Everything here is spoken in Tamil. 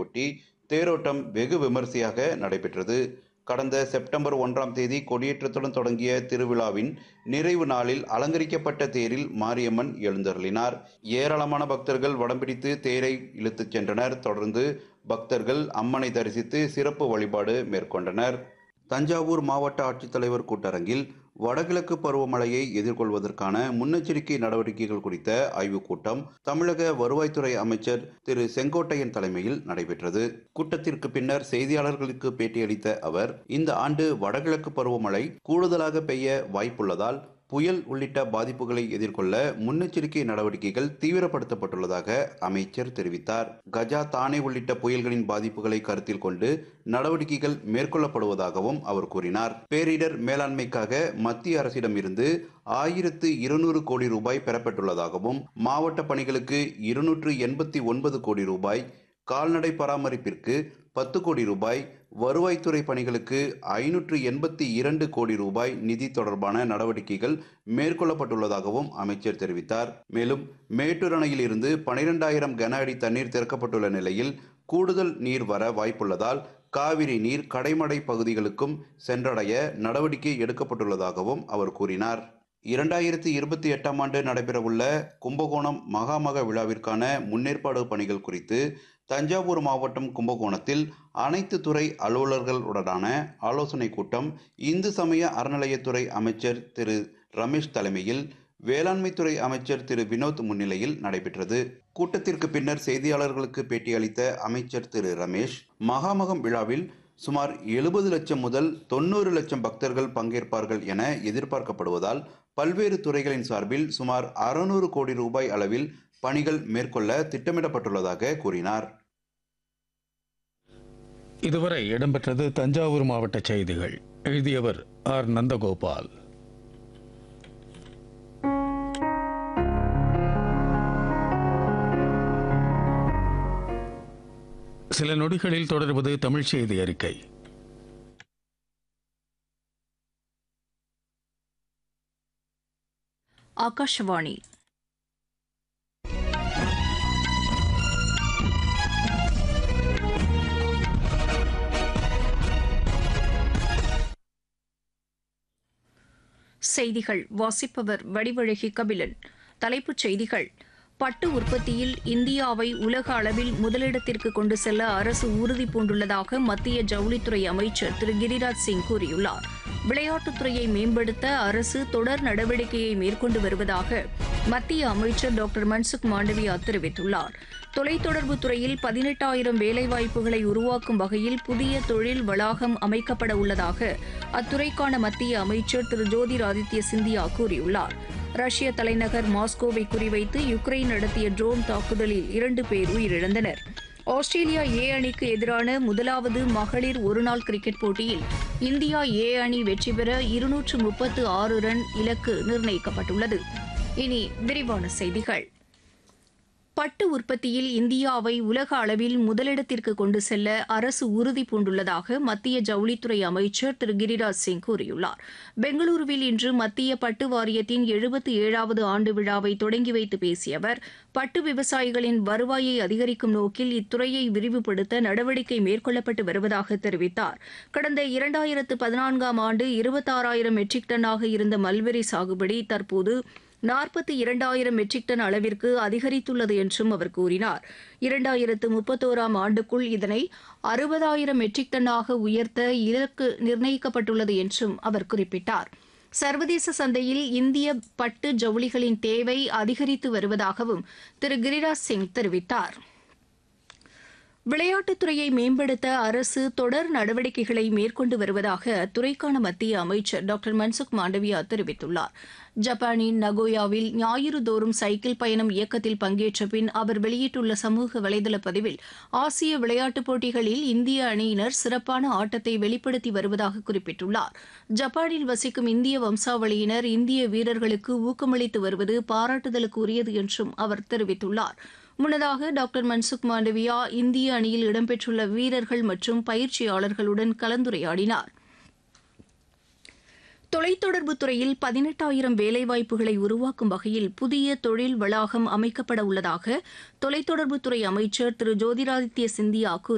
ஒட்டி தேரோட்டம் வெகு விமரிசையாக நடைபெற்றது கடந்த செப்டம்பர் ஒன்றாம் தேதி கொடியேற்றத்துடன் தொடங்கிய திருவிழாவின் நிறைவு நாளில் அலங்கரிக்கப்பட்ட தேரில் மாரியம்மன் எழுந்தருளினார் ஏராளமான பக்தர்கள் வடம்பிடித்து தேரை இழுத்துச் சென்றனர் தொடர்ந்து பக்தர்கள் அம்மனை தரிசித்து சிறப்பு வழிபாடு மேற்கொண்டனர் தஞ்சாவூர் மாவட்ட ஆட்சித்தலைவர் கூட்டரங்கில் வடகிழக்கு பருவமழையை எதிர்கொள்வதற்கான முன்னெச்சரிக்கை நடவடிக்கைகள் குறித்த ஆய்வுக் கூட்டம் தமிழக வருவாய்த்துறை அமைச்சர் திரு செங்கோட்டையன் தலைமையில் நடைபெற்றது கூட்டத்திற்கு பின்னர் செய்தியாளர்களுக்கு பேட்டியளித்த அவர் இந்த ஆண்டு வடகிழக்கு பருவமழை கூடுதலாக பெய்ய வாய்ப்புள்ளதால் புயல் உள்ளிட்ட பாதிப்புகளை எதிர்கொள்ள முன்னெச்சரிக்கை நடவடிக்கைகள் தீவிரப்படுத்தப்பட்டுள்ளதாக அமைச்சர் தெரிவித்தார் கஜா தானே உள்ளிட்ட புயல்களின் பாதிப்புகளை கருத்தில் கொண்டு நடவடிக்கைகள் மேற்கொள்ளப்படுவதாகவும் அவர் கூறினார் பேரிடர் மேலாண்மைக்காக மத்திய அரசிடம் இருந்து ஆயிரத்து இருநூறு கோடி ரூபாய் பெறப்பட்டுள்ளதாகவும் மாவட்ட பணிகளுக்கு இருநூற்று எண்பத்தி ஒன்பது கோடி ரூபாய் கால்நடை பராமரிப்பிற்கு பத்து கோடி ரூபாய் வருவாய்த்துறை பணிகளுக்கு ஐநூற்று எண்பத்தி இரண்டு கோடி ரூபாய் நிதி தொடர்பான நடவடிக்கைகள் மேற்கொள்ளப்பட்டுள்ளதாகவும் அமைச்சர் தெரிவித்தார் மேலும் மேட்டூர் அணையில் இருந்து பனிரெண்டாயிரம் கன அடி தண்ணீர் திறக்கப்பட்டுள்ள நிலையில் கூடுதல் நீர் வர வாய்ப்புள்ளதால் காவிரி நீர் கடைமடை பகுதிகளுக்கும் சென்றடைய நடவடிக்கை எடுக்கப்பட்டுள்ளதாகவும் அவர் கூறினார் இரண்டாயிரத்தி இருபத்தி எட்டாம் ஆண்டு நடைபெறவுள்ள கும்பகோணம் மகாமக விழாவிற்கான முன்னேற்பாடு பணிகள் குறித்து தஞ்சாவூர் மாவட்டம் கும்பகோணத்தில் அனைத்து துறை அலுவலர்களுடனான ஆலோசனைக் கூட்டம் இந்து சமய அறநிலையத்துறை அமைச்சர் திரு ரமேஷ் தலைமையில் வேளாண்மைத்துறை அமைச்சர் திரு வினோத் முன்னிலையில் நடைபெற்றது கூட்டத்திற்கு பின்னர் செய்தியாளர்களுக்கு பேட்டியளித்த அமைச்சர் திரு ரமேஷ் மகாமகம் விழாவில் சுமார் எழுபது லட்சம் முதல் தொண்ணூறு லட்சம் பக்தர்கள் பங்கேற்பார்கள் என எதிர்பார்க்கப்படுவதால் பல்வேறு துறைகளின் சார்பில் சுமார் அறுநூறு கோடி ரூபாய் அளவில் பணிகள் மேற்கொள்ள திட்டமிடப்பட்டுள்ளதாக கூறினார் இதுவரை இடம்பெற்றது தஞ்சாவூர் மாவட்ட செய்திகள் எழுதியவர் ஆர் நந்தகோபால் சில நொடிகளில் தொடர்வது தமிழ் செய்தி அறிக்கை ಆಕಾಶವಾಣಿ செய்திகள் வாசிப்பவர் வடிவழகி கபிலன் தலைப்புச் செய்திகள் பட்டு உற்பத்தியில் இந்தியாவை உலக அளவில் முதலிடத்திற்கு கொண்டு செல்ல அரசு உறுதி பூண்டுள்ளதாக மத்திய ஜவுளித்துறை அமைச்சர் திரு கிரிராஜ் சிங் கூறியுள்ளார் விளையாட்டுத்துறையை மேம்படுத்த அரசு தொடர் நடவடிக்கையை மேற்கொண்டு வருவதாக மத்திய அமைச்சர் டாக்டர் மன்சுக் மாண்டவியா தெரிவித்துள்ளார் தொலைத்தொடர்பு துறையில் பதினெட்டாயிரம் வேலைவாய்ப்புகளை உருவாக்கும் வகையில் புதிய தொழில் வளாகம் அமைக்கப்பட உள்ளதாக அத்துறைக்கான மத்திய அமைச்சர் திரு ஜோதிராதித்ய சிந்தியா கூறியுள்ளார் ரஷ்ய தலைநகர் மாஸ்கோவை குறிவைத்து யுக்ரைன் நடத்திய ட்ரோன் தாக்குதலில் இரண்டு பேர் உயிரிழந்தனர் ஆஸ்திரேலியா ஏ அணிக்கு எதிரான முதலாவது மகளிர் ஒருநாள் கிரிக்கெட் போட்டியில் இந்தியா ஏ அணி வெற்றி பெற இருநூற்று முப்பத்து ஆறு ரன் இலக்கு நிர்ணயிக்கப்பட்டுள்ளது இனி விரிவான செய்திகள் பட்டு உற்பத்தியில் இந்தியாவை உலக அளவில் முதலிடத்திற்கு கொண்டு செல்ல அரசு உறுதி பூண்டுள்ளதாக மத்திய ஜவுளித்துறை அமைச்சர் திரு கிரிராஜ் சிங் கூறியுள்ளார் பெங்களூருவில் இன்று மத்திய பட்டு வாரியத்தின் எழுபத்தி ஏழாவது ஆண்டு விழாவை தொடங்கி வைத்து பேசிய அவர் பட்டு விவசாயிகளின் வருவாயை அதிகரிக்கும் நோக்கில் இத்துறையை விரிவுபடுத்த நடவடிக்கை மேற்கொள்ளப்பட்டு வருவதாக தெரிவித்தார் கடந்த இரண்டாயிரத்து பதினான்காம் ஆண்டு இருபத்தாறாயிரம் மெட்ரிக் டன்னாக இருந்த மல்பெரி சாகுபடி தற்போது நாற்பத்தி இரண்டாயிரம் மெட்ரிக் டன் அளவிற்கு அதிகரித்துள்ளது என்றும் அவர் கூறினார் இரண்டாயிரத்து முப்பத்தோராம் ஆண்டுக்குள் இதனை அறுபதாயிரம் மெட்ரிக் டன்னாக உயர்த்த இலக்கு நிர்ணயிக்கப்பட்டுள்ளது என்றும் அவர் குறிப்பிட்டார் சர்வதேச சந்தையில் இந்திய பட்டு ஜவுளிகளின் தேவை அதிகரித்து வருவதாகவும் திரு கிரிராஜ் சிங் தெரிவித்தார் விளையாட்டுத்துறையை மேம்படுத்த அரசு தொடர் நடவடிக்கைகளை மேற்கொண்டு வருவதாக அத்துறைக்கான மத்திய அமைச்சர் டாக்டர் மன்சுக் மாண்டவியா தெரிவித்துள்ளார் ஜப்பானின் நகோயாவில் ஞாயிறு தோறும் சைக்கிள் பயணம் இயக்கத்தில் பங்கேற்ற பின் அவர் வெளியிட்டுள்ள சமூக வலைதள பதிவில் ஆசிய விளையாட்டுப் போட்டிகளில் இந்திய அணியினர் சிறப்பான ஆட்டத்தை வெளிப்படுத்தி வருவதாக குறிப்பிட்டுள்ளார் ஜப்பானில் வசிக்கும் இந்திய வம்சாவளியினர் இந்திய வீரர்களுக்கு ஊக்கமளித்து வருவது பாராட்டுதலுக்குரியது என்றும் அவர் தெரிவித்துள்ளார் முன்னதாக டாக்டர் மன்சுக் மாண்டவியா இந்திய அணியில் இடம்பெற்றுள்ள வீரர்கள் மற்றும் பயிற்சியாளர்களுடன் கலந்துரையாடினார் தொலைத்தொடர்பு துறையில் பதினெட்டாயிரம் வேலைவாய்ப்புகளை உருவாக்கும் வகையில் புதிய தொழில் வளாகம் அமைக்கப்பட உள்ளதாக தொலைத்தொடர்புத்துறை அமைச்சர் திரு ஜோதிராதித்ய சிந்தியா கூறியுள்ளார்